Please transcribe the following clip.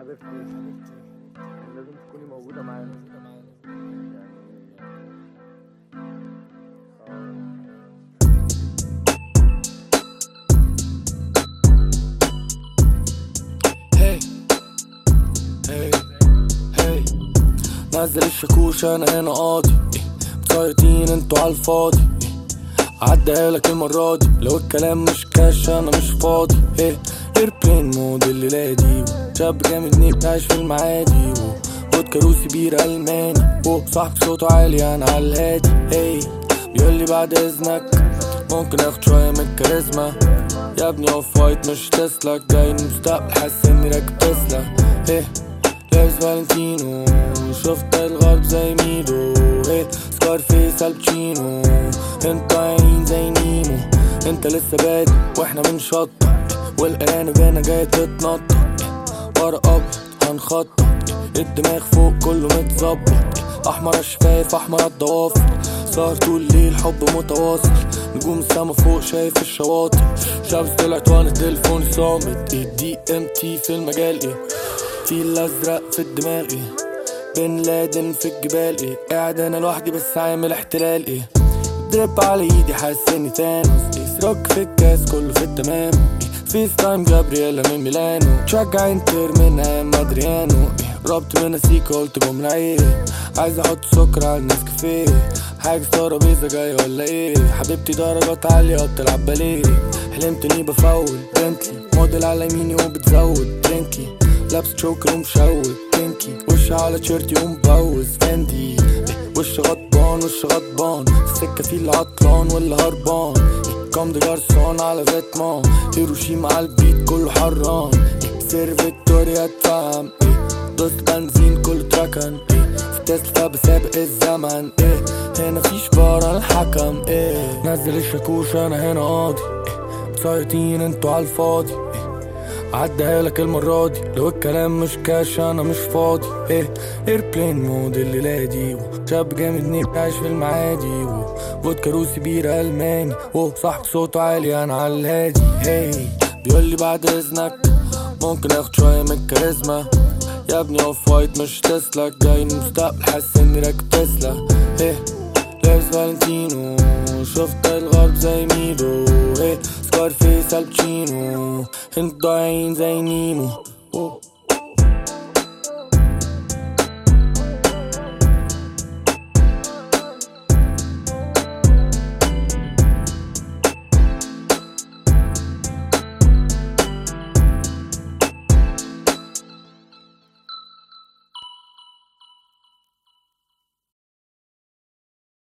حبيبتي كان لازم تكوني موجودة معانا يعني هي هي هي نزل الشاكوش انا هنا قاضي إيه، مسيطين انتوا على الفاضي إيه، عدها لك المرة دي لو الكلام مش كاش انا مش فاضي ايه ايربلين مود الليلة دي شاب جامد نيك عايش في المعادي فودكا روسي بير الماني صاحبي صوته عالي انا على الهادي ايه بيقول لي بعد اذنك ممكن اخد شوية من الكاريزما يا ابني اوف وايت مش تسلا جاي من المستقبل حاسس اني راكب تسلا ايه لابس فالنتينو شفت الغرب زي ميدو ايه سكار فيس الباتشينو انت عين زي نيمو انت لسه بادئ واحنا بنشطب والارانب هنا جاية تتنطط ورا ابيض هنخطط الدماغ فوق كله متظبط احمر الشفايف احمر الضوافر سهر طول الليل حب متواصل نجوم السما فوق شايف الشواطئ شمس طلعت وانا تليفوني صامت الدي ام تي في المجال ايه في الازرق في الدماغ ايه بن لادن في الجبال ايه قاعد انا لوحدي بس عامل احتلال ايه درب على ايدي حاسس اني تانوس ايه سروك في الكاس كله في التمام ايه فيس تايم جابرييلا من ميلانو تشجع انتر من ايام مادريانو ايه ربط من سيكا قلت جملة ايه عايز احط سكر على النسكافيه حاجة ترابيزة جاية ولا ايه حبيبتي درجات عالية بتلعب باليه حلمت اني بفول بنتلي موديل على يميني وبتزود درينكي لابس تشوكر ومشوت بينكي وش على تيشيرتي ومبوز فندي إيه، وش غضبان وش غضبان السكة في اللي عطلان واللي هربان إيه، كام دي جارسون على فيتمان هيروشيما على البيت كله حران إيه، سير فيكتوريا اتفهم إيه، دوست بنزين كله تركن إيه، في تسلا بسابق الزمن إيه هنا فيش فار الحكم إيه نزل الشاكوش انا هنا قاضي إيه مسيطين انتوا على الفاضي إيه عدها لك المرة دي لو الكلام مش كاش انا مش فاضي ايه ايربلين مود الليلة دي شاب جامد نيك عايش في المعادي فودكا روسي بير الماني صاحب صوته عالي انا على الهادي هي بيقول لي بعد اذنك ممكن اخد شوية من الكاريزما يا ابني اوف وايت مش تسلا جاي من المستقبل حاسس اني راكب تسلا ايه لابس فالنتينو شفت الغرب زي ميدو ايه سكار فيس الباتشينو انت ضايعين زي نيمو